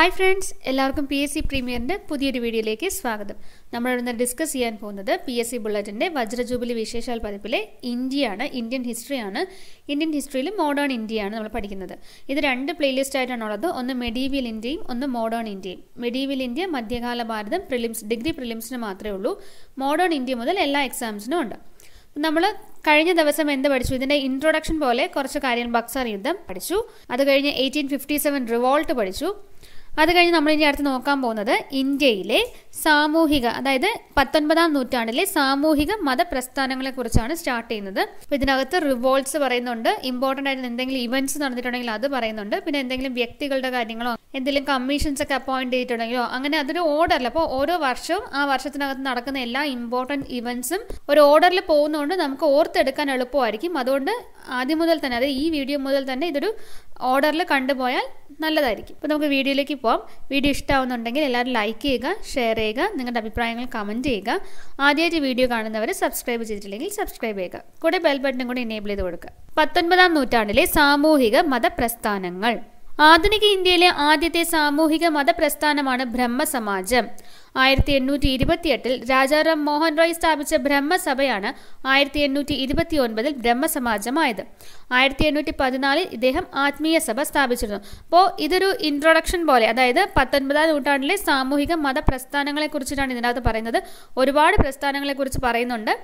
hi friends എല്ലാവർക്കും P S C പ്രീമിയറിൻ്റെ പുതിയൊരു വീഡിയോയിലേക്ക് സ്വാഗതം നമ്മൾ ഇന്ന് ഡിസ്കസ് ചെയ്യാൻ പോകുന്നത് പി എസ് സി ബുള്ളറ്റിൻ്റെ വജ്രജൂബിലി വിശേഷാൽ പതിപ്പിലെ ഇന്ത്യയാണ് ഇന്ത്യൻ ഹിസ്റ്ററിയാണ് ഇന്ത്യൻ ഹിസ്റ്ററിയിൽ മോഡേൺ ഇന്ത്യയാണ് നമ്മൾ പഠിക്കുന്നത് ഇത് രണ്ട് പ്ലേലിസ്റ്റ് ആയിട്ടാണുള്ളത് ഒന്ന് മെഡീവിയൽ ഇന്ത്യയും ഒന്ന് മോഡേൺ ഇന്ത്യയും മെഡീവിയൽ ഇന്ത്യ മധ്യകാല ഭാരതം പ്രിലിംസ് ഡിഗ്രി പ്രിലിംസിന് മാത്രമേ ഉള്ളൂ മോഡേൺ ഇന്ത്യ മുതൽ എല്ലാ എക്സാംസിനും ഉണ്ട് നമ്മൾ കഴിഞ്ഞ ദിവസം എന്ത് പഠിച്ചു ഇതിന്റെ ഇൻട്രൊഡക്ഷൻ പോലെ കുറച്ച് കാര്യങ്ങൾ ബക്സാർ യുദ്ധം പഠിച്ചു അത് കഴിഞ്ഞ് എയ്റ്റീൻ ഫിഫ്റ്റി സെവൻ റിവോൾട്ട് പഠിച്ചു അത് കഴിഞ്ഞ് നമ്മൾ ഇനി അടുത്ത് നോക്കാൻ പോകുന്നത് ഇന്ത്യയിലെ സാമൂഹിക അതായത് പത്തൊൻപതാം നൂറ്റാണ്ടിലെ സാമൂഹിക മതപ്രസ്ഥാനങ്ങളെ കുറിച്ചാണ് സ്റ്റാർട്ട് ചെയ്യുന്നത് അപ്പോൾ ഇതിനകത്ത് റിവോൾട്ട്സ് പറയുന്നുണ്ട് ഇമ്പോർട്ടൻ്റ് ആയിട്ട് എന്തെങ്കിലും ഇവന്റ്സ് നടന്നിട്ടുണ്ടെങ്കിൽ അത് പറയുന്നുണ്ട് പിന്നെ എന്തെങ്കിലും വ്യക്തികളുടെ കാര്യങ്ങളോ എന്തെങ്കിലും കമ്മീഷൻസ് ഒക്കെ അപ്പോയിന്റ് ചെയ്തിട്ടുണ്ടെങ്കിലോ അങ്ങനെ അതൊരു ഓർഡറിൽ അപ്പോൾ ഓരോ വർഷവും ആ വർഷത്തിനകത്ത് നടക്കുന്ന എല്ലാ ഇമ്പോർട്ടൻറ്റ് ഇവന്റ്സും ഒരു ഓർഡറിൽ പോകുന്നതുകൊണ്ട് നമുക്ക് ഓർത്തെടുക്കാൻ എളുപ്പമായിരിക്കും അതുകൊണ്ട് ആദ്യം മുതൽ തന്നെ അതായത് ഈ വീഡിയോ മുതൽ തന്നെ ഇതൊരു ഓർഡറിൽ കണ്ടുപോയാൽ നല്ലതായിരിക്കും അപ്പോൾ നമുക്ക് വീഡിയോയിലേക്ക് പോകാം വീഡിയോ ഇഷ്ടമാവുന്നുണ്ടെങ്കിൽ എല്ലാവരും ലൈക്ക് ചെയ്യുക ഷെയർ ചെയ്യുക നിങ്ങളുടെ അഭിപ്രായങ്ങൾ കമൻറ്റ് ചെയ്യുക ആദ്യമായിട്ട് വീഡിയോ കാണുന്നവർ സബ്സ്ക്രൈബ് ചെയ്തിട്ടില്ലെങ്കിൽ സബ്സ്ക്രൈബ് ചെയ്യുക കൂടെ ബെൽ ബട്ടണും കൂടി എനേബിൾ ചെയ്ത് കൊടുക്കുക പത്തൊൻപതാം നൂറ്റാണ്ടിലെ സാമൂഹിക മതപ്രസ്ഥാനങ്ങൾ ആധുനിക ഇന്ത്യയിലെ ആദ്യത്തെ സാമൂഹിക മതപ്രസ്ഥാനമാണ് ബ്രഹ്മസമാജം ആയിരത്തി എണ്ണൂറ്റി ഇരുപത്തിയെട്ടിൽ രാജാറാം മോഹൻ റോയ് സ്ഥാപിച്ച ബ്രഹ്മസഭയാണ് ആയിരത്തി എണ്ണൂറ്റി ഇരുപത്തി ഒൻപതിൽ ബ്രഹ്മസമാജമായത് ആയിരത്തി എണ്ണൂറ്റി പതിനാലിൽ ഇദ്ദേഹം ആത്മീയ സഭ സ്ഥാപിച്ചിരുന്നു അപ്പോൾ ഇതൊരു ഇൻട്രൊഡക്ഷൻ പോലെ അതായത് പത്തൊൻപതാം നൂറ്റാണ്ടിലെ സാമൂഹിക മതപ്രസ്ഥാനങ്ങളെ കുറിച്ചിട്ടാണ് ഇതിനകത്ത് പറയുന്നത് ഒരുപാട് പ്രസ്ഥാനങ്ങളെ കുറിച്ച് പറയുന്നുണ്ട്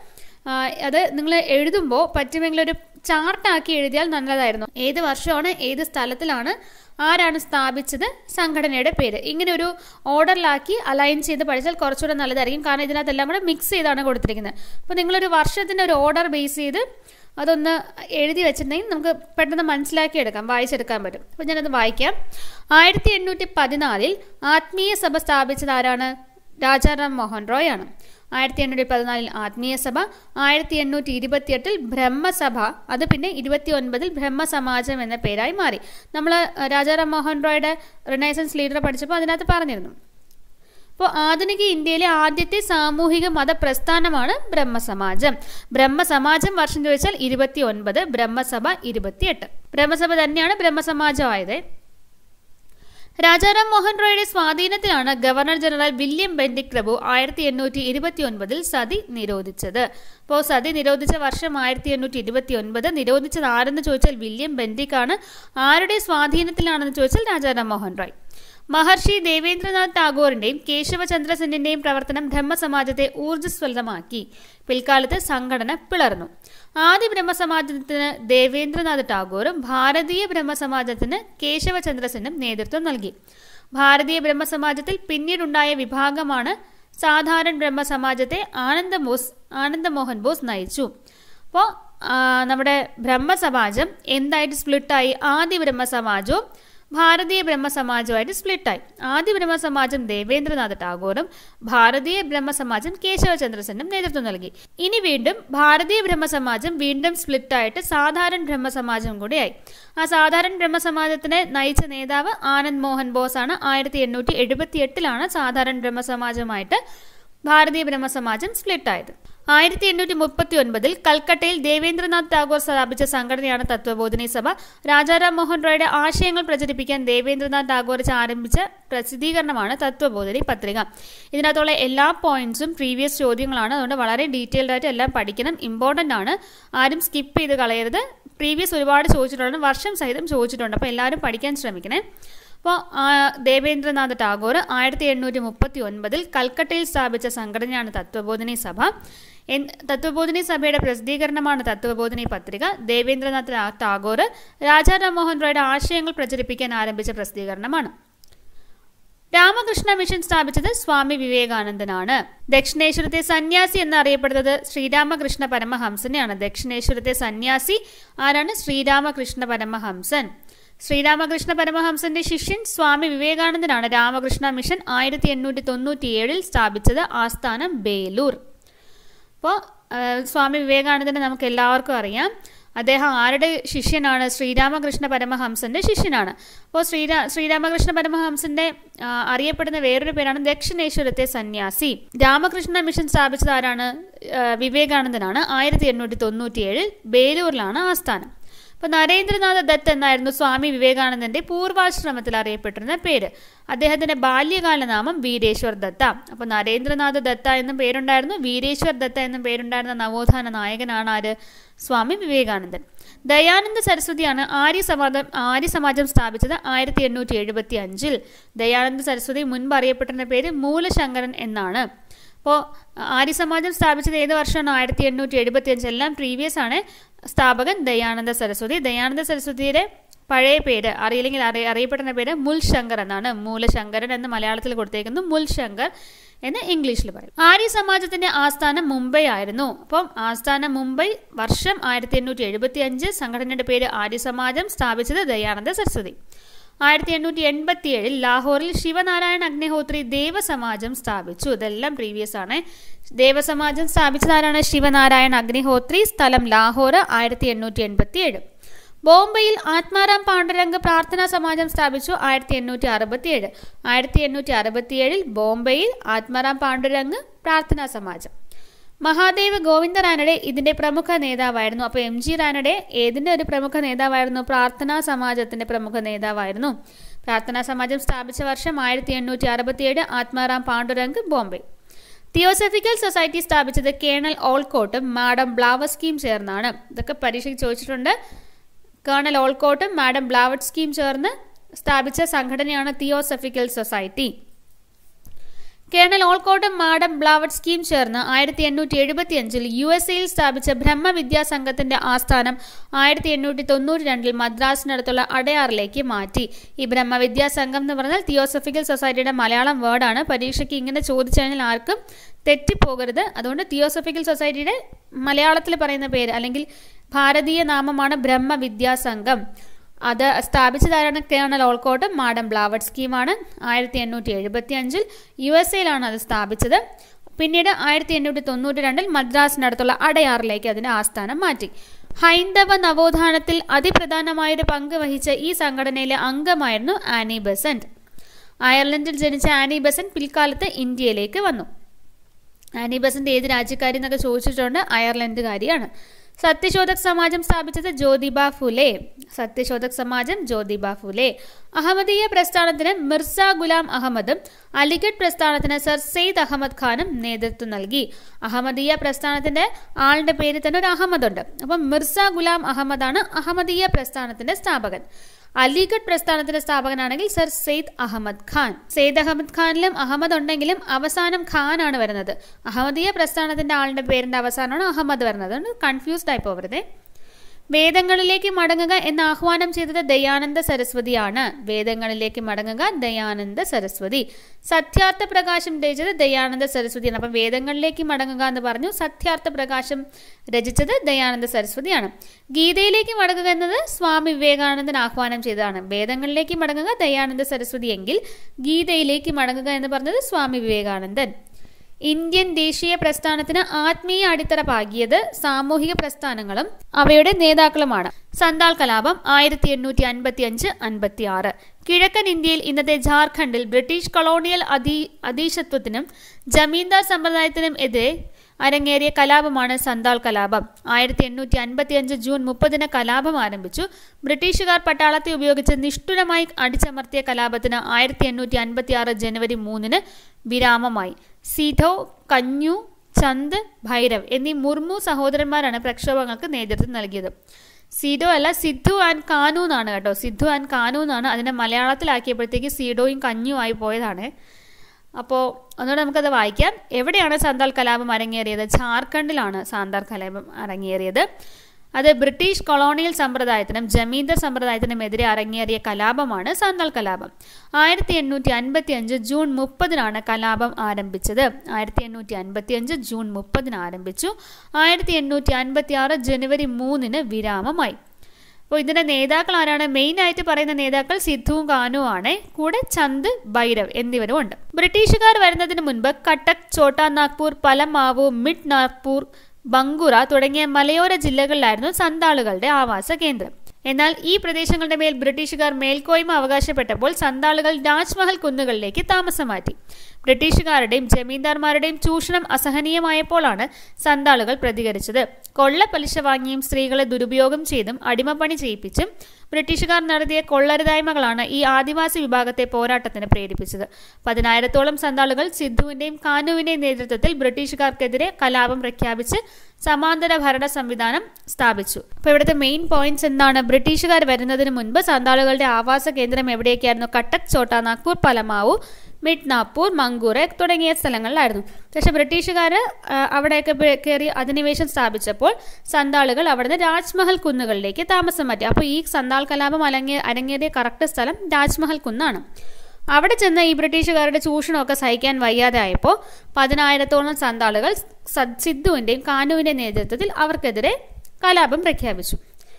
അത് നിങ്ങൾ എഴുതുമ്പോൾ പറ്റുമെങ്കിൽ ഒരു ചാർട്ടാക്കി എഴുതിയാൽ നല്ലതായിരുന്നു ഏത് വർഷമാണ് ഏത് സ്ഥലത്തിലാണ് ആരാണ് സ്ഥാപിച്ചത് സംഘടനയുടെ പേര് ഇങ്ങനെ ഒരു ഓർഡറിലാക്കി അലൈൻ ചെയ്ത് പഠിച്ചാൽ കുറച്ചുകൂടെ നല്ലതായിരിക്കും കാരണം ഇതിനകത്തെല്ലാം കൂടെ മിക്സ് ചെയ്താണ് കൊടുത്തിരിക്കുന്നത് അപ്പോൾ നിങ്ങളൊരു വർഷത്തിൻ്റെ ഒരു ഓർഡർ ബേസ് ചെയ്ത് അതൊന്ന് എഴുതി വെച്ചിട്ടുണ്ടെങ്കിൽ നമുക്ക് പെട്ടെന്ന് മനസ്സിലാക്കി എടുക്കാം വായിച്ചെടുക്കാൻ പറ്റും അപ്പോൾ ഞാനത് വായിക്കാം ആയിരത്തി എണ്ണൂറ്റി പതിനാലിൽ ആത്മീയ സഭ സ്ഥാപിച്ചത് ആരാണ് രാജാറാം മോഹൻ റോയ് ആണ് ആയിരത്തി എണ്ണൂറ്റി പതിനാലിൽ ആത്മീയ സഭ ആയിരത്തി എണ്ണൂറ്റി ഇരുപത്തിയെട്ടിൽ ബ്രഹ്മസഭ അത് പിന്നെ ഇരുപത്തി ഒൻപതിൽ ബ്രഹ്മസമാജം എന്ന പേരായി മാറി നമ്മൾ രാജാറാം മോഹൻ റോയുടെ റിനൈസൻസ് ലീഡർ പഠിച്ചപ്പോൾ അതിനകത്ത് പറഞ്ഞിരുന്നു അപ്പോൾ ആധുനിക ഇന്ത്യയിലെ ആദ്യത്തെ സാമൂഹിക മതപ്രസ്ഥാനമാണ് ബ്രഹ്മസമാജം ബ്രഹ്മസമാജം വർഷം ചോദിച്ചാൽ ഇരുപത്തി ഒൻപത് ബ്രഹ്മസഭ ഇരുപത്തിയെട്ട് ബ്രഹ്മസഭ തന്നെയാണ് ബ്രഹ്മസമാജമായത് Rajaram Mohan റോയുടെ സ്വാധീനത്തിലാണ് governor general William Bentinck പ്രഭു ആയിരത്തി എണ്ണൂറ്റി ഇരുപത്തി ഒൻപതിൽ സതി നിരോധിച്ചത് അപ്പോൾ സതി നിരോധിച്ച വർഷം ആയിരത്തി എണ്ണൂറ്റി ഇരുപത്തി ഒൻപത് നിരോധിച്ചത് ആരെന്ന് ചോദിച്ചാൽ വില്യം ബെൻഡിക് ആണ് ആരുടെ സ്വാധീനത്തിലാണെന്ന് ചോദിച്ചാൽ രാജാറാം മോഹൻ റോയ് മഹർഷി ദേവേന്ദ്രനാഥ് ടാഗോറിന്റെയും കേശവചന്ദ്ര സെന്നിന്റെയും പ്രവർത്തനം ബ്രഹ്മസമാജത്തെ ഊർജ്ജസ്വലമാക്കി പിൽക്കാലത്ത് സംഘടന പിളർന്നു ആദ്യ ബ്രഹ്മസമാജത്തിന് ദേവേന്ദ്രനാഥ് ടാഗോറും ഭാരതീയ ബ്രഹ്മസമാജത്തിന് കേശവചന്ദ്ര സെന്നും നേതൃത്വം നൽകി ഭാരതീയ ബ്രഹ്മസമാജത്തിൽ പിന്നീടുണ്ടായ വിഭാഗമാണ് സാധാരണ ബ്രഹ്മസമാജത്തെ ആനന്ദ ബോസ് ആനന്ദമോഹൻ ബോസ് നയിച്ചു അപ്പോൾ നമ്മുടെ ബ്രഹ്മസമാജം എന്തായിട്ട് സ്പ്ലിട്ടായി ആദ്യ ബ്രഹ്മസമാജവും ഭാരതീയ ബ്രഹ്മസമാജമായിട്ട് സ്പ്ലിറ്റായി ആദ്യ ബ്രഹ്മസമാജം ദേവേന്ദ്രനാഥ് ടാഗോറും ഭാരതീയ ബ്രഹ്മസമാജം കേശവചന്ദ്രസെന്നും നേതൃത്വം നൽകി ഇനി വീണ്ടും ഭാരതീയ ബ്രഹ്മസമാജം വീണ്ടും സ്പ്ലിറ്റായിട്ട് സാധാരണ ബ്രഹ്മസമാജം കൂടിയായി ആ സാധാരണ ബ്രഹ്മസമാജത്തിനെ നയിച്ച നേതാവ് ആനന്ദ് മോഹൻ ബോസ് ആണ് ആയിരത്തി എണ്ണൂറ്റി എഴുപത്തി എട്ടിലാണ് സാധാരണ ബ്രഹ്മസമാജമായിട്ട് ഭാരതീയ ബ്രഹ്മസമാജം സ്പ്ലിറ്റായത് ആയിരത്തി എണ്ണൂറ്റി മുപ്പത്തി ഒൻപതിൽ കൽക്കട്ടയിൽ ദേവേന്ദ്രനാഥ് ടാഗോർ സ്ഥാപിച്ച സംഘടനയാണ് തത്വബോധിനി സഭ രാജാറാം മോഹൻ റോയുടെ ആശയങ്ങൾ പ്രചരിപ്പിക്കാൻ ദേവേന്ദ്രനാഥ് ടാഗോർ ആരംഭിച്ച പ്രസിദ്ധീകരണമാണ് തത്വബോധിനി പത്രിക ഇതിനകത്തുള്ള എല്ലാ പോയിന്റ്സും പ്രീവിയസ് ചോദ്യങ്ങളാണ് അതുകൊണ്ട് വളരെ ഡീറ്റെയിൽഡ് ആയിട്ട് എല്ലാം പഠിക്കണം ഇമ്പോർട്ടൻ്റ് ആണ് ആരും സ്കിപ്പ് ചെയ്ത് കളയരുത് പ്രീവിയസ് ഒരുപാട് ചോദിച്ചിട്ടുണ്ട് വർഷം സഹിതം ചോദിച്ചിട്ടുണ്ട് അപ്പോൾ എല്ലാവരും പഠിക്കാൻ ശ്രമിക്കണേ അപ്പോൾ ദേവേന്ദ്രനാഥ് ടാഗോർ ആയിരത്തി എണ്ണൂറ്റി മുപ്പത്തി ഒൻപതിൽ കൽക്കട്ടയിൽ സ്ഥാപിച്ച സംഘടനയാണ് തത്വബോധിനി സഭ തത്വബോധിനി സഭയുടെ പ്രസിദ്ധീകരണമാണ് തത്വബോധിനി പത്രിക ദേവേന്ദ്രനാഥ് ടാഗോർ രാജാറാം മോഹൻ റോയുടെ ആശയങ്ങൾ പ്രചരിപ്പിക്കാൻ ആരംഭിച്ച പ്രസിദ്ധീകരണമാണ് രാമകൃഷ്ണ മിഷൻ സ്ഥാപിച്ചത് സ്വാമി വിവേകാനന്ദനാണ് ദക്ഷിണേശ്വരത്തെ സന്യാസി എന്നറിയപ്പെടുന്നത് ശ്രീരാമകൃഷ്ണ പരമഹംസനെയാണ് ദക്ഷിണേശ്വരത്തെ സന്യാസി ആരാണ് ശ്രീരാമകൃഷ്ണ പരമഹംസൻ ശ്രീരാമകൃഷ്ണ പരമഹംസന്റെ ശിഷ്യൻ സ്വാമി വിവേകാനന്ദനാണ് രാമകൃഷ്ണ മിഷൻ ആയിരത്തി എണ്ണൂറ്റി തൊണ്ണൂറ്റിയേഴിൽ സ്ഥാപിച്ചത് ആസ്ഥാനം ബേലൂർ അപ്പോൾ സ്വാമി വിവേകാനന്ദനെ നമുക്ക് എല്ലാവർക്കും അറിയാം അദ്ദേഹം ആരുടെ ശിഷ്യനാണ് ശ്രീരാമകൃഷ്ണ പരമഹംസന്റെ ശിഷ്യനാണ് അപ്പോൾ ശ്രീരാ ശ്രീരാമകൃഷ്ണ പരമഹംസന്റെ അറിയപ്പെടുന്ന വേറൊരു പേരാണ് ദക്ഷിണേശ്വരത്തെ സന്യാസി രാമകൃഷ്ണ മിഷൻ സ്ഥാപിച്ചത് ആരാണ് വിവേകാനന്ദനാണ് ആയിരത്തി എണ്ണൂറ്റി തൊണ്ണൂറ്റിയേഴിൽ ബേലൂരിലാണ് ആസ്ഥാനം അപ്പോൾ നരേന്ദ്രനാഥ ദത്ത് എന്നായിരുന്നു സ്വാമി വിവേകാനന്ദന്റെ പൂർവാശ്രമത്തിൽ അറിയപ്പെട്ടിരുന്ന പേര് അദ്ദേഹത്തിന്റെ ബാല്യകാല നാമം വീരേശ്വർ ദത്ത അപ്പോൾ നരേന്ദ്രനാഥ ദത്ത എന്നും പേരുണ്ടായിരുന്നു വീരേശ്വർ ദത്ത എന്നും പേരുണ്ടായിരുന്ന നവോത്ഥാന നായകനാണ് ആര് സ്വാമി വിവേകാനന്ദൻ ദയാനന്ദ സരസ്വതിയാണ് ആര്യ സമാജം ആര്യ സമാജം സ്ഥാപിച്ചത് ആയിരത്തി എണ്ണൂറ്റി എഴുപത്തി അഞ്ചിൽ ദയാനന്ദ സരസ്വതി മുൻപ് അറിയപ്പെട്ടിരുന്ന പേര് മൂലശങ്കരൻ എന്നാണ് അപ്പോൾ ആര്യ സമാജം സ്ഥാപിച്ചത് ഏത് വർഷമാണ് ആയിരത്തി എണ്ണൂറ്റി എഴുപത്തി അഞ്ച് എല്ലാം പ്രീവിയസ് ആണ് സ്ഥാപകൻ ദയാനന്ദ സരസ്വതി ദയാനന്ദ സരസ്വതിയുടെ പഴയ പേര് അറിയില്ലെങ്കിൽ അറിയ അറിയപ്പെടുന്ന പേര് മുൽശങ്കർ എന്നാണ് മൂലശങ്കരൻ എന്ന് മലയാളത്തിൽ കൊടുത്തേക്കുന്നു മുൽശങ്കർ എന്ന് ഇംഗ്ലീഷിൽ പറയും ആര്യ സമാജത്തിന്റെ ആസ്ഥാനം മുംബൈ ആയിരുന്നു അപ്പം ആസ്ഥാനം മുംബൈ വർഷം ആയിരത്തി എണ്ണൂറ്റി എഴുപത്തി അഞ്ച് സംഘടനയുടെ പേര് ആര്യ സമാജം സ്ഥാപിച്ചത് ദയാനന്ദ സരസ്വതി ആയിരത്തി എണ്ണൂറ്റി എൺപത്തി ഏഴിൽ ലാഹോറിൽ ശിവനാരായണ അഗ്നിഹോത്രി ദേവസമാജം സ്ഥാപിച്ചു ഇതെല്ലാം പ്രീവിയസ് ആണ് ദേവസമാജം സ്ഥാപിച്ചതാരാണ് ശിവനാരായണ അഗ്നിഹോത്രി സ്ഥലം ലാഹോർ ആയിരത്തി എണ്ണൂറ്റി എൺപത്തി ഏഴ് ബോംബെയിൽ ആത്മാറാം പാണ്ഡുരംഗ പ്രാർത്ഥനാ സമാജം സ്ഥാപിച്ചു ആയിരത്തി എണ്ണൂറ്റി അറുപത്തി ഏഴ് ആയിരത്തി എണ്ണൂറ്റി അറുപത്തി ഏഴിൽ ബോംബെയിൽ ആത്മാറാം പാണ്ഡുരംഗ് പ്രാർത്ഥനാ സമാജം മഹാദേവ് ഗോവിന്ദ റാനഡെ ഇതിന്റെ പ്രമുഖ നേതാവായിരുന്നു അപ്പോൾ എം ജി റാനഡെ ഏതിന്റെ ഒരു പ്രമുഖ നേതാവായിരുന്നു പ്രാർത്ഥനാ സമാജത്തിന്റെ പ്രമുഖ നേതാവായിരുന്നു പ്രാർത്ഥനാ സമാജം സ്ഥാപിച്ച വർഷം ആയിരത്തി എണ്ണൂറ്റി അറുപത്തിയേഴ് ആത്മാറാം പാണ്ഡുരംഗ് ബോംബെ തിയോസഫിക്കൽ സൊസൈറ്റി സ്ഥാപിച്ചത് കേണൽ ഓൾക്കോട്ടും മാഡം ബ്ലാവസ്കിയും ചേർന്നാണ് ഇതൊക്കെ പരീക്ഷയ്ക്ക് ചോദിച്ചിട്ടുണ്ട് കേണൽ ഓൾക്കോട്ടും മാഡം ബ്ലാവറ്റ്സ്കിയും ചേർന്ന് സ്ഥാപിച്ച സംഘടനയാണ് തിയോസഫിക്കൽ സൊസൈറ്റി കേണൽ ഓൾക്കോട്ടും മാഡം ബ്ലാവറ്റ്സ്കിയും ചേർന്ന് ആയിരത്തി എണ്ണൂറ്റി എഴുപത്തി അഞ്ചിൽ യു എസ് എയിൽ സ്ഥാപിച്ച ബ്രഹ്മവിദ്യാ സംഘത്തിന്റെ ആസ്ഥാനം ആയിരത്തി എണ്ണൂറ്റി തൊണ്ണൂറ്റി രണ്ടിൽ മദ്രാസിനടുത്തുള്ള അടയാറിലേക്ക് മാറ്റി ഈ ബ്രഹ്മവിദ്യാ സംഘം എന്ന് പറഞ്ഞാൽ തിയോസഫിക്കൽ സൊസൈറ്റിയുടെ മലയാളം വേർഡാണ് പരീക്ഷയ്ക്ക് ഇങ്ങനെ ചോദിച്ചു കഴിഞ്ഞാൽ ആർക്കും തെറ്റിപ്പോകരുത് അതുകൊണ്ട് തിയോസഫിക്കൽ സൊസൈറ്റിയുടെ മലയാളത്തിൽ പറയുന്ന പേര് അല്ലെങ്കിൽ ഭാരതീയ നാമമാണ് ബ്രഹ്മവിദ്യാ സംഘം അത് സ്ഥാപിച്ചതാരാണ് കേണൽ ഓൾക്കോട്ടും മാഡം ബ്ലാവറ്റ്സ്കിയുമാണ് ആയിരത്തി എണ്ണൂറ്റി എഴുപത്തി അഞ്ചിൽ യു എസ് എയിലാണ് അത് സ്ഥാപിച്ചത് പിന്നീട് ആയിരത്തി എണ്ണൂറ്റി തൊണ്ണൂറ്റി രണ്ടിൽ മദ്രാസിനടുത്തുള്ള അടയാറിലേക്ക് അതിന്റെ ആസ്ഥാനം മാറ്റി ഹൈന്ദവ നവോത്ഥാനത്തിൽ അതിപ്രധാനമായൊരു പങ്ക് വഹിച്ച ഈ സംഘടനയിലെ അംഗമായിരുന്നു ആനി ബെസന്റ് അയർലൻഡിൽ ജനിച്ച ആനി ബെസന്റ് പിൽക്കാലത്ത് ഇന്ത്യയിലേക്ക് വന്നു ആനി ബെസന്റ് ഏത് രാജ്യക്കാരി എന്നൊക്കെ ചോദിച്ചിട്ടുണ്ട് അയർലൻഡുകാരിയാണ് സത്യശോധക് സമാജം സ്ഥാപിച്ചത് ജ്യോതിബ ഫുലെ സത്യശോധക് സമാജം ജ്യോതിബ ഫുലെ അഹമ്മദീയ പ്രസ്ഥാനത്തിന് മിർസ ഗുലാം അഹമ്മദും അലിഗഡ് പ്രസ്ഥാനത്തിന് സർ സെയ്ദ് അഹമ്മദ് ഖാനും നേതൃത്വം നൽകി അഹമ്മദീയ പ്രസ്ഥാനത്തിന്റെ ആളുടെ പേരിൽ തന്നെ ഒരു അഹമ്മദ് ഉണ്ട് അപ്പം മിർസ ഗുലാം അഹമ്മദാണ് അഹമ്മദീയ പ്രസ്ഥാനത്തിന്റെ സ്ഥാപകൻ അലിഗഡ് പ്രസ്ഥാനത്തിന്റെ സ്ഥാപകനാണെങ്കിൽ സർ സെയ്ദ് അഹമ്മദ് ഖാൻ സെയ്ദ് അഹമ്മദ് ഖാനിലും അഹമ്മദ് ഉണ്ടെങ്കിലും അവസാനം ഖാൻ ആണ് വരുന്നത് അഹമ്മദീയ പ്രസ്ഥാനത്തിന്റെ ആളുടെ പേരിന്റെ അവസാനമാണ് അഹമ്മദ് വരുന്നത് അതുകൊണ്ട് കൺഫ്യൂസ്ഡ് ആയി പോകരുതേ വേദങ്ങളിലേക്ക് മടങ്ങുക എന്ന് ആഹ്വാനം ചെയ്തത് ദയാനന്ദ സരസ്വതിയാണ് വേദങ്ങളിലേക്ക് മടങ്ങുക ദയാനന്ദ സരസ്വതി സത്യാർത്ഥ പ്രകാശം രചിച്ചത് ദയാനന്ദ സരസ്വതിയാണ് അപ്പം വേദങ്ങളിലേക്ക് മടങ്ങുക എന്ന് പറഞ്ഞു സത്യാർത്ഥ പ്രകാശം രചിച്ചത് ദയാനന്ദ സരസ്വതിയാണ് ഗീതയിലേക്ക് മടങ്ങുക എന്നത് സ്വാമി വിവേകാനന്ദൻ ആഹ്വാനം ചെയ്തതാണ് വേദങ്ങളിലേക്ക് മടങ്ങുക ദയാനന്ദ സരസ്വതി എങ്കിൽ ഗീതയിലേക്ക് മടങ്ങുക എന്ന് പറഞ്ഞത് സ്വാമി വിവേകാനന്ദൻ ഇന്ത്യൻ ദേശീയ പ്രസ്ഥാനത്തിന് ആത്മീയ അടിത്തറ പാകിയത് സാമൂഹിക പ്രസ്ഥാനങ്ങളും അവയുടെ നേതാക്കളുമാണ് സന്താൾ കലാപം ആയിരത്തി എണ്ണൂറ്റി അൻപത്തി അഞ്ച് അൻപത്തി ആറ് കിഴക്കൻ ഇന്ത്യയിൽ ഇന്നത്തെ ജാർഖണ്ഡിൽ ബ്രിട്ടീഷ് കൊളോണിയൽ അധീ അധീശത്വത്തിനും ജമീന്ദാർ സമ്പ്രദായത്തിനും എതിരെ അരങ്ങേറിയ കലാപമാണ് സന്താൾ കലാപം ആയിരത്തി എണ്ണൂറ്റി അൻപത്തി അഞ്ച് ജൂൺ മുപ്പതിന് കലാപം ആരംഭിച്ചു ബ്രിട്ടീഷുകാർ പട്ടാളത്തെ ഉപയോഗിച്ച് നിഷ്ഠുരമായി അടിച്ചമർത്തിയ കലാപത്തിന് ആയിരത്തി എണ്ണൂറ്റി അൻപത്തി ആറ് ജനുവരി മൂന്നിന് വിരാമമായി സീധോ കഞ്ഞു ചന്ദ് ഭൈരവ് എന്നീ മുർമു സഹോദരന്മാരാണ് പ്രക്ഷോഭങ്ങൾക്ക് നേതൃത്വം നൽകിയത് സീഡോ അല്ല സിദ്ധു ആൻഡ് കാനു എന്നാണ് കേട്ടോ സിദ്ധു ആൻഡ് കാനു എന്നാണ് അതിനെ മലയാളത്തിലാക്കിയപ്പോഴത്തേക്ക് സീഡോയും കഞ്ഞും ആയി പോയതാണ് അപ്പോൾ ഒന്നുകൂടെ നമുക്കത് വായിക്കാം എവിടെയാണ് സാന്താൾ കലാപം അരങ്ങേറിയത് ജാർഖണ്ഡിലാണ് സാന്താൾ കലാപം അരങ്ങേറിയത് അത് ബ്രിട്ടീഷ് കൊളോണിയൽ സമ്പ്രദായത്തിനും ജമീന്ദർ സമ്പ്രദായത്തിനും എതിരെ അരങ്ങേറിയ കലാപമാണ് സാന്താൾ കലാപം ആയിരത്തി എണ്ണൂറ്റി അൻപത്തി അഞ്ച് ജൂൺ മുപ്പതിനാണ് കലാപം ആരംഭിച്ചത് ആയിരത്തി എണ്ണൂറ്റി അൻപത്തി അഞ്ച് ജൂൺ മുപ്പതിന് ആരംഭിച്ചു ആയിരത്തി എണ്ണൂറ്റി അൻപത്തി ആറ് ജനുവരി മൂന്നിന് വിരാമമായി അപ്പോൾ ഇതിന്റെ നേതാക്കൾ ആരാണ് മെയിൻ ആയിട്ട് പറയുന്ന നേതാക്കൾ സിദ്ധുവും കാനു ആണ് കൂടെ ചന്ദ് ഭൈരവ് എന്നിവരും ഉണ്ട് ബ്രിട്ടീഷുകാർ വരുന്നതിന് മുൻപ് കട്ടക് ചോട്ടാ നാഗ്പൂർ പലമാവു മിഡ് നാഗ്പൂർ ബങ്കുറ തുടങ്ങിയ മലയോര ജില്ലകളിലായിരുന്നു സന്താളുകളുടെ ആവാസ കേന്ദ്രം എന്നാൽ ഈ പ്രദേശങ്ങളുടെ മേൽ ബ്രിട്ടീഷുകാർ മേൽക്കോയ്മ അവകാശപ്പെട്ടപ്പോൾ സന്താളുകൾ രാജ്മഹൽ കുന്നുകളിലേക്ക് താമസം മാറ്റി ബ്രിട്ടീഷുകാരുടെയും ജമീന്ദാർമാരുടെയും ചൂഷണം അസഹനീയമായപ്പോഴാണ് സന്താളുകൾ പ്രതികരിച്ചത് കൊള്ള പലിശ വാങ്ങിയും സ്ത്രീകളെ ദുരുപയോഗം ചെയ്തും അടിമപ്പണി ചെയ്യിപ്പിച്ചും ബ്രിട്ടീഷുകാർ നടത്തിയ കൊള്ളരുതായ്മകളാണ് ഈ ആദിവാസി വിഭാഗത്തെ പോരാട്ടത്തിന് പ്രേരിപ്പിച്ചത് പതിനായിരത്തോളം സന്താളുകൾ സിദ്ധുവിന്റെയും കാനുവിന്റെയും നേതൃത്വത്തിൽ ബ്രിട്ടീഷുകാർക്കെതിരെ കലാപം പ്രഖ്യാപിച്ച് സമാന്തര ഭരണ സംവിധാനം സ്ഥാപിച്ചു അപ്പോൾ ഇവിടുത്തെ മെയിൻ പോയിന്റ്സ് എന്താണ് ബ്രിട്ടീഷുകാർ വരുന്നതിന് മുൻപ് സന്താളുകളുടെ ആവാസ കേന്ദ്രം എവിടെയൊക്കെയായിരുന്നു കട്ടക് ചോട്ട നാഗ്പൂർ പലമാവു മിഡ്നാപ്പൂർ മങ്കൂറ് തുടങ്ങിയ സ്ഥലങ്ങളിലായിരുന്നു പക്ഷേ ബ്രിട്ടീഷുകാർ അവിടെയൊക്കെ കയറി അധിനിവേശം സ്ഥാപിച്ചപ്പോൾ സന്താളുകൾ അവിടുന്ന് രാജ്മഹൽ കുന്നുകളിലേക്ക് താമസം മാറ്റി അപ്പോൾ ഈ സന്താൾ കലാപം അലങ്ങേ അരങ്ങേറിയ കറക്റ്റ് സ്ഥലം രാജ്മഹൽ കുന്നാണ് അവിടെ ചെന്ന് ഈ ബ്രിട്ടീഷുകാരുടെ ചൂഷണമൊക്കെ സഹിക്കാൻ വയ്യാതെ ആയപ്പോൾ പതിനായിരത്തോളം സന്താളുകൾ സിദ്ധുവിൻ്റെയും കാനുവിൻ്റെയും നേതൃത്വത്തിൽ അവർക്കെതിരെ കലാപം പ്രഖ്യാപിച്ചു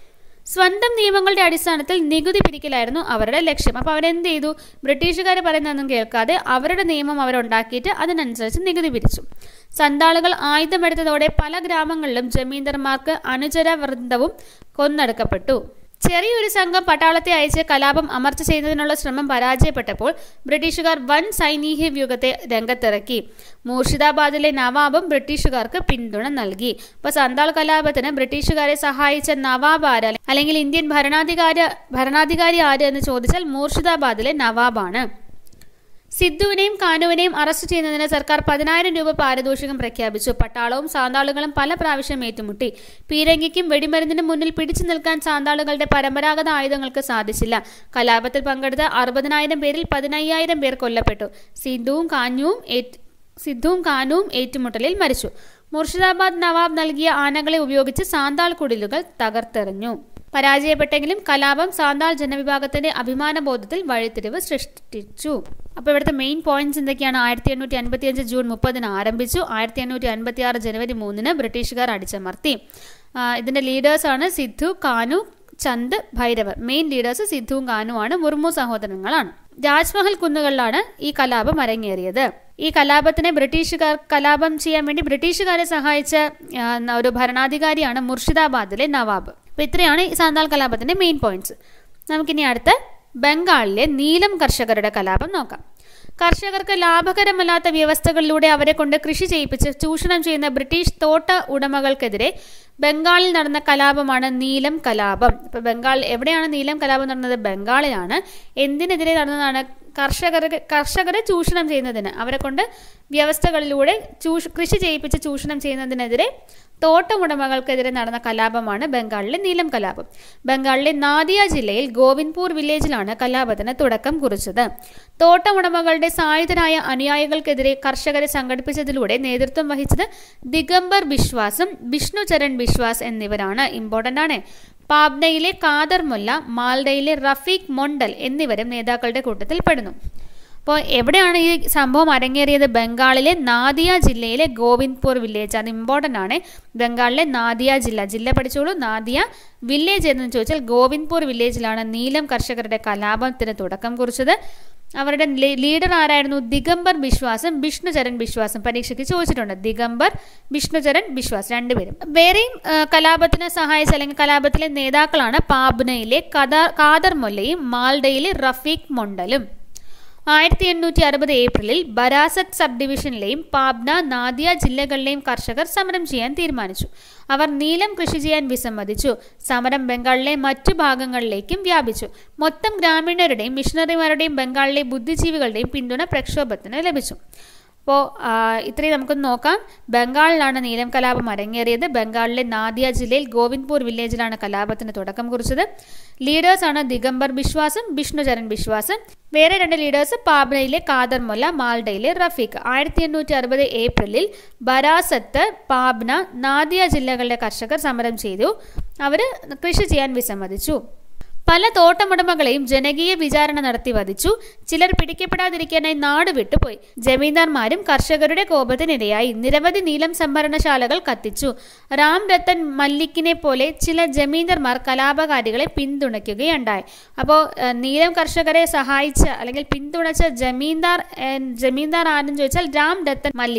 സ്വന്തം നിയമങ്ങളുടെ അടിസ്ഥാനത്തിൽ നികുതി പിരിക്കലായിരുന്നു അവരുടെ ലക്ഷ്യം അപ്പോൾ അവരെന്ത് ചെയ്തു ബ്രിട്ടീഷുകാർ പറയുന്നതൊന്നും കേൾക്കാതെ അവരുടെ നിയമം അവരുണ്ടാക്കിയിട്ട് അതിനനുസരിച്ച് നികുതി പിരിച്ചു സന്താളുകൾ ആയുധമെടുത്തതോടെ പല ഗ്രാമങ്ങളിലും ജമീന്ദർമാർക്ക് അനുചര വൃന്ദവും കൊന്നടുക്കപ്പെട്ടു ചെറിയൊരു സംഘം പട്ടാളത്തെ അയച്ച് കലാപം അമർച്ച ചെയ്യുന്നതിനുള്ള ശ്രമം പരാജയപ്പെട്ടപ്പോൾ ബ്രിട്ടീഷുകാർ വൻ സൈനിക വ്യൂഹത്തെ രംഗത്തിറക്കി മൂർഷിദാബാദിലെ നവാബും ബ്രിട്ടീഷുകാർക്ക് പിന്തുണ നൽകി അപ്പൊ സന്താൾ കലാപത്തിന് ബ്രിട്ടീഷുകാരെ സഹായിച്ച നവാബ് ആര് അല്ലെങ്കിൽ ഇന്ത്യൻ ഭരണാധികാരി ഭരണാധികാരി ആര് എന്ന് ചോദിച്ചാൽ മൂർഷിദാബാദിലെ നവാബാണ് സിദ്ധുവിനെയും കാനുവിനെയും അറസ്റ്റ് ചെയ്യുന്നതിന് സർക്കാർ പതിനായിരം രൂപ പാരിതോഷികം പ്രഖ്യാപിച്ചു പട്ടാളവും സാന്താളുകളും പല പ്രാവശ്യം ഏറ്റുമുട്ടി പീരങ്കിക്കും വെടിമരുന്നിനും മുന്നിൽ പിടിച്ചു നിൽക്കാൻ സാന്താളുകളുടെ പരമ്പരാഗത ആയുധങ്ങൾക്ക് സാധിച്ചില്ല കലാപത്തിൽ പങ്കെടുത്ത അറുപതിനായിരം പേരിൽ പതിനയ്യായിരം പേർ കൊല്ലപ്പെട്ടു സിദ്ധുവും കാഞ്ഞുവും സിദ്ധുവും കാനുവും ഏറ്റുമുട്ടലിൽ മരിച്ചു മുർഷിദാബാദ് നവാബ് നൽകിയ ആനകളെ ഉപയോഗിച്ച് സാന്താൾ കുടിലുകൾ തകർത്തെറിഞ്ഞു പരാജയപ്പെട്ടെങ്കിലും കലാപം സാന്താൾ ജനവിഭാഗത്തിന്റെ അഭിമാനബോധത്തിൽ വഴിത്തിരിവ് സൃഷ്ടിച്ചു അപ്പോൾ ഇവിടുത്തെ മെയിൻ പോയിന്റ്സ് എന്തൊക്കെയാണ് ആയിരത്തി എണ്ണൂറ്റി അൻപത്തി അഞ്ച് ജൂൺ മുപ്പതിന് ആരംഭിച്ചു ആയിരത്തി എണ്ണൂറ്റി അൻപത്തി ആറ് ജനുവരി മൂന്നിന് ബ്രിട്ടീഷുകാർ അടിച്ചമർത്തി ഇതിന്റെ ലീഡേഴ്സാണ് സിദ്ധു കാനു ചന്ദ് ഭൈരവർ മെയിൻ ലീഡേഴ്സ് സിദ്ധുവും കാനുവാണ് മുർമു സഹോദരങ്ങളാണ് രാജ്മഹൽ കുന്നുകളിലാണ് ഈ കലാപം അരങ്ങേറിയത് ഈ കലാപത്തിനെ ബ്രിട്ടീഷുകാർ കലാപം ചെയ്യാൻ വേണ്ടി ബ്രിട്ടീഷുകാരെ സഹായിച്ച ഒരു ഭരണാധികാരിയാണ് മുർഷിദാബാദിലെ നവാബ് അപ്പോൾ ഇത്രയാണ് ഈ സാന്താൾ കലാപത്തിന്റെ മെയിൻ പോയിന്റ്സ് നമുക്കിനി അടുത്ത് ബംഗാളിലെ നീലം കർഷകരുടെ കലാപം നോക്കാം കർഷകർക്ക് ലാഭകരമല്ലാത്ത വ്യവസ്ഥകളിലൂടെ അവരെ കൊണ്ട് കൃഷി ചെയ്യിപ്പിച്ച് ചൂഷണം ചെയ്യുന്ന ബ്രിട്ടീഷ് തോട്ട ഉടമകൾക്കെതിരെ ബംഗാളിൽ നടന്ന കലാപമാണ് നീലം കലാപം ഇപ്പൊ ബംഗാൾ എവിടെയാണ് നീലം കലാപം നടന്നത് ബംഗാളിലാണ് എന്തിനെതിരെ നടന്നതാണ് കർഷകർക്ക് കർഷകരെ ചൂഷണം ചെയ്യുന്നതിന് അവരെ കൊണ്ട് വ്യവസ്ഥകളിലൂടെ ചൂഷ കൃഷി ചെയ്യിപ്പിച്ച് ചൂഷണം ചെയ്യുന്നതിനെതിരെ തോട്ടമുടമകൾക്കെതിരെ നടന്ന കലാപമാണ് ബംഗാളിലെ നീലം കലാപം ബംഗാളിലെ നാദിയ ജില്ലയിൽ ഗോവിന്ദ്പൂർ വില്ലേജിലാണ് കലാപത്തിന് തുടക്കം കുറിച്ചത് തോട്ടമുടമകളുടെ സായുധരായ അനുയായികൾക്കെതിരെ കർഷകരെ സംഘടിപ്പിച്ചതിലൂടെ നേതൃത്വം വഹിച്ചത് ദിഗംബർ ബിശ്വാസും വിഷ്ണു ചരൺ ബിശ്വാസ് എന്നിവരാണ് ഇമ്പോർട്ടൻ്റ് ആണ് പാബ്നയിലെ കാദർ മുല്ല മാൽഡയിലെ റഫീഖ് മൊണ്ടൽ എന്നിവരും നേതാക്കളുടെ കൂട്ടത്തിൽ പെടുന്നു അപ്പോൾ എവിടെയാണ് ഈ സംഭവം അരങ്ങേറിയത് ബംഗാളിലെ നാദിയ ജില്ലയിലെ ഗോവിന്ദ്പൂർ വില്ലേജ് അത് ഇമ്പോർട്ടൻ്റ് ആണ് ബംഗാളിലെ നാദിയ ജില്ല ജില്ല പഠിച്ചോളൂ നാദിയ വില്ലേജ് എന്ന് ചോദിച്ചാൽ ഗോവിന്ദ്പൂർ വില്ലേജിലാണ് നീലം കർഷകരുടെ കലാപത്തിന് തുടക്കം കുറിച്ചത് അവരുടെ ലീഡർ ആരായിരുന്നു ദിഗംബർ ബിശ്വാസും വിഷ്ണുചരൺ ബിശ്വാസും പരീക്ഷയ്ക്ക് ചോദിച്ചിട്ടുണ്ട് ദിഗംബർ വിഷ്ണുചരൺ ബിശ്വാസ് രണ്ടുപേരും വേറെയും കലാപത്തിന് സഹായിച്ച അല്ലെങ്കിൽ കലാപത്തിലെ നേതാക്കളാണ് പാബ്നയിലെ കാദർ മൊല്ലയും മാൽഡയിലെ റഫീഖ് മൊണ്ടലും ആയിരത്തി എണ്ണൂറ്റി അറുപത് ഏപ്രിലിൽ ബരാസത്ത് സബ് ഡിവിഷനിലെയും പാബ്ന നാദിയ ജില്ലകളിലെയും കർഷകർ സമരം ചെയ്യാൻ തീരുമാനിച്ചു അവർ നീലം കൃഷി ചെയ്യാൻ വിസമ്മതിച്ചു സമരം ബംഗാളിലെ മറ്റു ഭാഗങ്ങളിലേക്കും വ്യാപിച്ചു മൊത്തം ഗ്രാമീണരുടെയും മിഷണറിമാരുടെയും ബംഗാളിലെ ബുദ്ധിജീവികളുടെയും പിന്തുണ പ്രക്ഷോഭത്തിന് ലഭിച്ചു അപ്പോൾ ഇത്രയും നമുക്കൊന്ന് നോക്കാം ബംഗാളിലാണ് നീലം കലാപം അരങ്ങേറിയത് ബംഗാളിലെ നാദിയ ജില്ലയിൽ ഗോവിന്ദ്പൂർ വില്ലേജിലാണ് കലാപത്തിന് തുടക്കം കുറിച്ചത് ലീഡേഴ്സാണ് ദിഗംബർ ബിശ്വാസും വിഷ്ണുചരൺ ബിശ്വാസും വേറെ രണ്ട് ലീഡേഴ്സ് പാബ്നയിലെ കാദർ മൊല്ല മാൽഡയിലെ റഫീഖ് ആയിരത്തി എണ്ണൂറ്റി അറുപത് ഏപ്രിലിൽ ബരാസത്ത് പാബ്ന നാദിയ ജില്ലകളിലെ കർഷകർ സമരം ചെയ്തു അവർ കൃഷി ചെയ്യാൻ വിസമ്മതിച്ചു പല തോട്ടമുടമകളെയും ജനകീയ വിചാരണ നടത്തി വധിച്ചു ചിലർ പിടിക്കപ്പെടാതിരിക്കാനായി നാട് വിട്ടുപോയി ജമീന്ദാർമാരും കർഷകരുടെ കോപത്തിനിരയായി നിരവധി നീലം സംഭരണശാലകൾ കത്തിച്ചു റാം രത്തൻ മല്ലിക്കിനെ പോലെ ചില ജമീന്ദാർമാർ കലാപകാരികളെ പിന്തുണയ്ക്കുകയുണ്ടായി അപ്പോൾ നീലം കർഷകരെ സഹായിച്ച അല്ലെങ്കിൽ പിന്തുണച്ച ജമീന്ദാർ ജമീന്ദാർ ആരെന്ന് ചോദിച്ചാൽ രാം രത്തൻ മല്ലിക്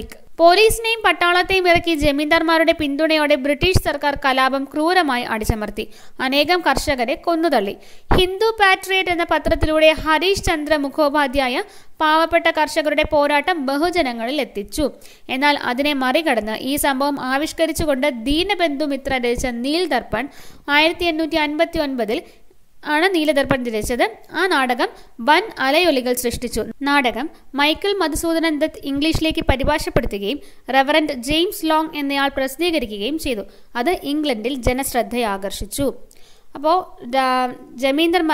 പോലീസിനെയും പട്ടാളത്തെയും ഇറക്കി ജമീന്ദാർമാരുടെ പിന്തുണയോടെ ബ്രിട്ടീഷ് സർക്കാർ കലാപം ക്രൂരമായി അടിച്ചമർത്തി അനേകം കർഷകരെ കൊന്നുതള്ളി ഹിന്ദു പാട്രിയറ്റ് എന്ന പത്രത്തിലൂടെ ഹരീഷ് ചന്ദ്ര മുഖോപാധ്യായ പാവപ്പെട്ട കർഷകരുടെ പോരാട്ടം ബഹുജനങ്ങളിൽ എത്തിച്ചു എന്നാൽ അതിനെ മറികടന്ന് ഈ സംഭവം ആവിഷ്കരിച്ചുകൊണ്ട് ദീനബന്ധു മിത്ര രചിച്ച നീൽ ദർപ്പൺ ആയിരത്തി എണ്ണൂറ്റി അൻപത്തി ഒൻപതിൽ ആണ് നീലദർപ്പൺ രചിച്ചത് ആ നാടകം വൻ അലയൊലികൾ സൃഷ്ടിച്ചു നാടകം മൈക്കിൾ മധുസൂദനൻ ദത്ത് ഇംഗ്ലീഷിലേക്ക് പരിഭാഷപ്പെടുത്തുകയും റവറന്റ് ജെയിംസ് ലോങ് എന്നയാൾ പ്രസിദ്ധീകരിക്കുകയും ചെയ്തു അത് ഇംഗ്ലണ്ടിൽ ജനശ്രദ്ധയാകർഷിച്ചു അപ്പോൾ ജമീന്ദർ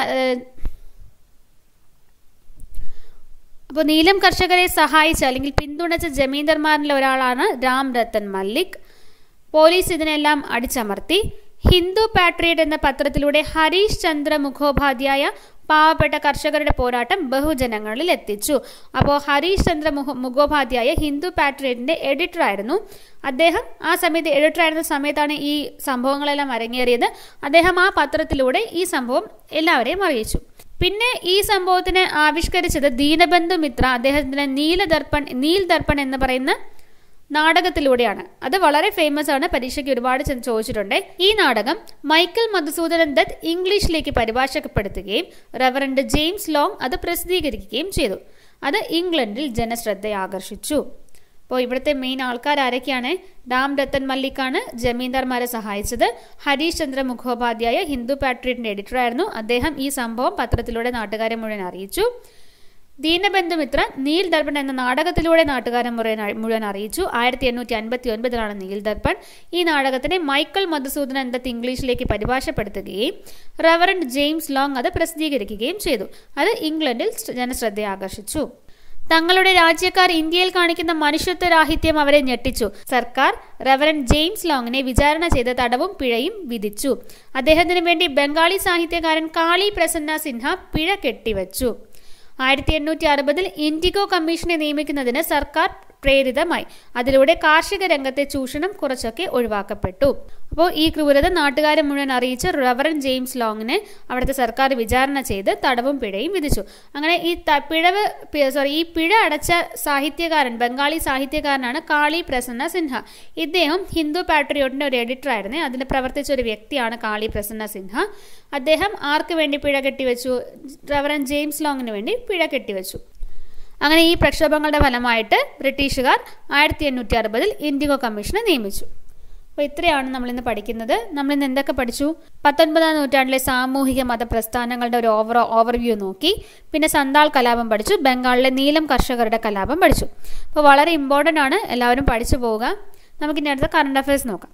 അപ്പോൾ നീലം കർഷകരെ സഹായിച്ച അല്ലെങ്കിൽ പിന്തുണച്ച ജമീന്ദർമാരിൽ ഒരാളാണ് രാം രത്തൻ മല്ലിക് പോലീസ് ഇതിനെല്ലാം അടിച്ചമർത്തി ഹിന്ദു പാട്രിയറ്റ് എന്ന പത്രത്തിലൂടെ ഹരീഷ് ചന്ദ്ര മുഖോപാധ്യായ പാവപ്പെട്ട കർഷകരുടെ പോരാട്ടം ബഹുജനങ്ങളിൽ എത്തിച്ചു അപ്പോൾ ഹരീഷ് ചന്ദ്ര മുഖ മുഖോപാധ്യായ ഹിന്ദു പാട്രിയറ്റിന്റെ എഡിറ്റർ ആയിരുന്നു അദ്ദേഹം ആ സമയത്ത് എഡിറ്റർ ആയിരുന്ന സമയത്താണ് ഈ സംഭവങ്ങളെല്ലാം അരങ്ങേറിയത് അദ്ദേഹം ആ പത്രത്തിലൂടെ ഈ സംഭവം എല്ലാവരെയും അറിയിച്ചു പിന്നെ ഈ സംഭവത്തിനെ ആവിഷ്കരിച്ചത് ദീനബന്ധു മിത്ര അദ്ദേഹത്തിന് നീലദർപ്പൺ നീൽ ദർപ്പൺ എന്ന് പറയുന്ന നാടകത്തിലൂടെയാണ് അത് വളരെ ഫേമസ് ആണ് പരീക്ഷയ്ക്ക് ഒരുപാട് ചോദിച്ചിട്ടുണ്ട് ഈ നാടകം മൈക്കിൾ മധുസൂദനൻ ദത്ത് ഇംഗ്ലീഷിലേക്ക് പരിഭാഷപ്പെടുത്തുകയും റവറന്റ് ജെയിംസ് ലോങ് അത് പ്രസിദ്ധീകരിക്കുകയും ചെയ്തു അത് ഇംഗ്ലണ്ടിൽ ജനശ്രദ്ധ ആകർഷിച്ചു അപ്പോൾ ഇവിടുത്തെ മെയിൻ ആൾക്കാർ ആരൊക്കെയാണ് രാം രത്തൻ മല്ലിക്കാണ് ജമീന്ദാർമാരെ സഹായിച്ചത് ഹരീഷ് ചന്ദ്ര മുഖോപാധ്യായ ഹിന്ദു പാട്രിയറ്റിന്റെ എഡിറ്ററായിരുന്നു അദ്ദേഹം ഈ സംഭവം പത്രത്തിലൂടെ നാട്ടുകാരെ മുഴുവൻ അറിയിച്ചു ദീനബന്ധുമിത്ര നീൽ ദർപ്പൺ എന്ന നാടകത്തിലൂടെ നാട്ടുകാരൻ മുഴുവൻ മുഴുവൻ അറിയിച്ചു ആയിരത്തി എണ്ണൂറ്റി അൻപത്തി ഒൻപതിലാണ് നീൽ ദർപ്പൺ ഈ നാടകത്തിനെ മൈക്കിൾ മധുസൂദനൻ എന്നത് ഇംഗ്ലീഷിലേക്ക് പരിഭാഷപ്പെടുത്തുകയും റവറന്റ് ജെയിംസ് ലോങ് അത് പ്രസിദ്ധീകരിക്കുകയും ചെയ്തു അത് ഇംഗ്ലണ്ടിൽ ജനശ്രദ്ധ ആകർഷിച്ചു തങ്ങളുടെ രാജ്യക്കാർ ഇന്ത്യയിൽ കാണിക്കുന്ന മനുഷ്യത്വ രാഹിത്യം അവരെ ഞെട്ടിച്ചു സർക്കാർ റവറൻ ജെയിംസ് ലോങ്ങിനെ വിചാരണ ചെയ്ത് തടവും പിഴയും വിധിച്ചു അദ്ദേഹത്തിന് വേണ്ടി ബംഗാളി സാഹിത്യകാരൻ കാളി പ്രസന്ന സിൻഹ പിഴ കെട്ടിവച്ചു ആയിരത്തി എണ്ണൂറ്റി അറുപതിൽ ഇൻഡിഗോ കമ്മീഷനെ നിയമിക്കുന്നതിന് സർക്കാർ പ്രേരിതമായി അതിലൂടെ കാർഷിക രംഗത്തെ ചൂഷണം കുറച്ചൊക്കെ ഒഴിവാക്കപ്പെട്ടു അപ്പോൾ ഈ ക്രൂരത നാട്ടുകാരെ മുഴുവൻ അറിയിച്ച റവറൻ ജെയിംസ് ലോങ്ങിനെ അവിടുത്തെ സർക്കാർ വിചാരണ ചെയ്ത് തടവും പിഴയും വിധിച്ചു അങ്ങനെ ഈ പിഴവ് സോറി ഈ പിഴ അടച്ച സാഹിത്യകാരൻ ബംഗാളി സാഹിത്യകാരനാണ് കാളി പ്രസന്ന സിൻഹ ഇദ്ദേഹം ഹിന്ദു പാട്രിയോട്ടിന്റെ ഒരു എഡിറ്റർ ആയിരുന്നേ അതിൽ പ്രവർത്തിച്ച ഒരു വ്യക്തിയാണ് കാളി പ്രസന്ന സിൻഹ അദ്ദേഹം ആർക്ക് വേണ്ടി പിഴ കെട്ടിവെച്ചു റവറൻ ജെയിംസ് ലോങ്ങിന് വേണ്ടി പിഴ കെട്ടിവെച്ചു അങ്ങനെ ഈ പ്രക്ഷോഭങ്ങളുടെ ഫലമായിട്ട് ബ്രിട്ടീഷുകാർ ആയിരത്തി എണ്ണൂറ്റി അറുപതിൽ ഇൻഡിഗോ കമ്മീഷനെ നിയമിച്ചു അപ്പോൾ ഇത്രയാണ് നമ്മളിന്ന് പഠിക്കുന്നത് നമ്മളിന്ന് എന്തൊക്കെ പഠിച്ചു പത്തൊൻപതാം നൂറ്റാണ്ടിലെ സാമൂഹിക മത പ്രസ്ഥാനങ്ങളുടെ ഒരു ഓവർ ഓവർവ്യൂ നോക്കി പിന്നെ സന്താൾ കലാപം പഠിച്ചു ബംഗാളിലെ നീലം കർഷകരുടെ കലാപം പഠിച്ചു അപ്പോൾ വളരെ ഇമ്പോർട്ടൻ്റ് ആണ് എല്ലാവരും പഠിച്ചു പോവുക നമുക്കിനി അടുത്ത കറണ്ട് അഫയേഴ്സ് നോക്കാം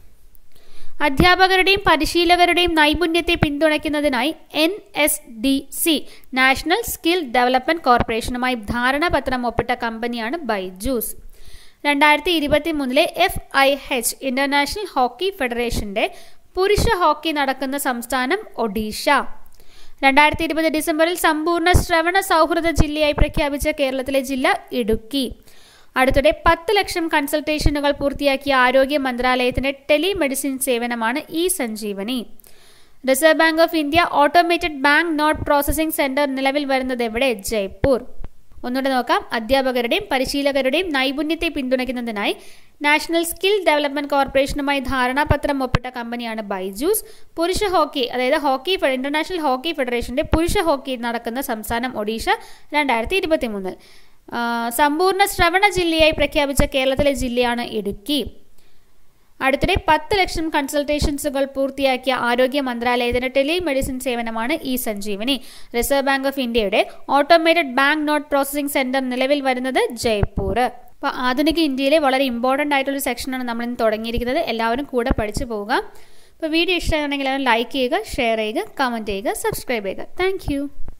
അധ്യാപകരുടെയും പരിശീലകരുടെയും നൈപുണ്യത്തെ പിന്തുണയ്ക്കുന്നതിനായി N S D C national skill development കോർപ്പറേഷനുമായി ധാരണാപത്രം ഒപ്പിട്ട കമ്പനിയാണ് ബൈജൂസ് രണ്ടായിരത്തി ഇരുപത്തി മൂന്നിലെ F I H international hockey ഫെഡറേഷന്റെ പുരുഷ ഹോക്കി നടക്കുന്ന സംസ്ഥാനം ഒഡീഷ രണ്ടായിരത്തി ഇരുപത് ഡിസംബറിൽ സമ്പൂർണ്ണ ശ്രവണ സൗഹൃദ ജില്ലയായി പ്രഖ്യാപിച്ച കേരളത്തിലെ ജില്ല ഇടുക്കി അടുത്തിടെ പത്ത് ലക്ഷം കൺസൾട്ടേഷനുകൾ പൂർത്തിയാക്കിയ ആരോഗ്യ മന്ത്രാലയത്തിന്റെ ടെലിമെഡിസിൻ സേവനമാണ് e Sanjeevani reserve bank of India automated bank note processing centre നിലവിൽ വരുന്നത് എവിടെ ജയ്പൂർ ഒന്നുകൂടെ നോക്കാം അധ്യാപകരുടെയും പരിശീലകരുടെയും നൈപുണ്യത്തെ പിന്തുണയ്ക്കുന്നതിനായി നാഷണൽ സ്കിൽ ഡെവലപ്മെന്റ് കോർപ്പറേഷനുമായി ധാരണാപത്രം ഒപ്പിട്ട കമ്പനിയാണ് ബൈജൂസ് പുരുഷ ഹോക്കി അതായത് ഹോക്കി ഇന്റർനാഷണൽ ഹോക്കി ഫെഡറേഷന്റെ പുരുഷ ഹോക്കി നടക്കുന്ന സംസ്ഥാനം ഒഡീഷ രണ്ടായിരത്തി ഇരുപത്തി മൂന്നിൽ സമ്പൂർണ്ണ ശ്രവണ ജില്ലയായി പ്രഖ്യാപിച്ച കേരളത്തിലെ ജില്ലയാണ് ഇടുക്കി അടുത്തിടെ പത്ത് ലക്ഷം കൺസൾട്ടേഷൻസുകൾ പൂർത്തിയാക്കിയ ആരോഗ്യ മന്ത്രാലയത്തിന്റെ ടെലിമെഡിസിൻ സേവനമാണ് e Sanjeevani reserve bank of ഇന്ത്യയുടെ automated bank note processing centre നിലവിൽ വരുന്നത് ജയ്പൂർ അപ്പോൾ ആധുനിക ഇന്ത്യയിലെ വളരെ ഇമ്പോർട്ടൻ്റ് ആയിട്ടുള്ള സെക്ഷനാണ് നമ്മൾ ഇന്ന് തുടങ്ങിയിരിക്കുന്നത് എല്ലാവരും കൂടെ പഠിച്ചു പോവുക അപ്പോൾ വീഡിയോ ഇഷ്ടമാണെങ്കിൽ ലൈക്ക് ചെയ്യുക ഷെയർ ചെയ്യുക കമൻറ്റ് ചെയ്യുക സബ്സ്ക്രൈബ് ചെയ്യുക താങ്ക്